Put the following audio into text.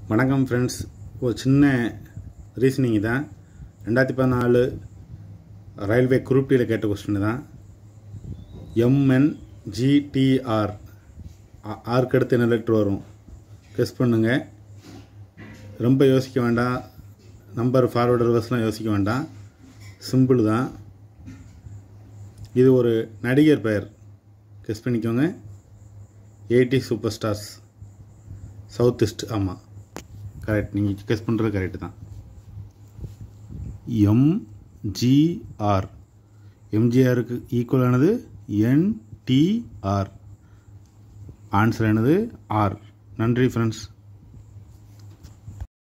வணக்கம் ஃப்ரெண்ட்ஸ் ஒரு சின்ன ரீசனிங் தான் ரெண்டாயிரத்தி பதினாலு ரயில்வே குரூப் டியில் கேட்ட கொஸ்டின் தான் எம்என்ஜிடிஆர் ஆருக்கு அடுத்து என்ன லெட்ரு வரும் கெஸ் பண்ணுங்க ரொம்ப யோசிக்க வேண்டாம் நம்பர் ஃபார்வர்டு ரிவர்ஸ்லாம் யோசிக்க வேண்டாம் சிம்பிள் தான் இது ஒரு நடிகர் பெயர் கெஸ் பண்ணிக்கோங்க eighty super stars south east ஆமாம் கரெக்ட் நீங்கள் கெஸ் பண்ணுறது கரெக்டு தான் எம்ஜிஆர் எம்ஜிஆருக்கு ஈக்குவலானது என்டிஆர் ஆன்சர் ஆனது ஆர் நன்றி ஃப்ரெண்ட்ஸ்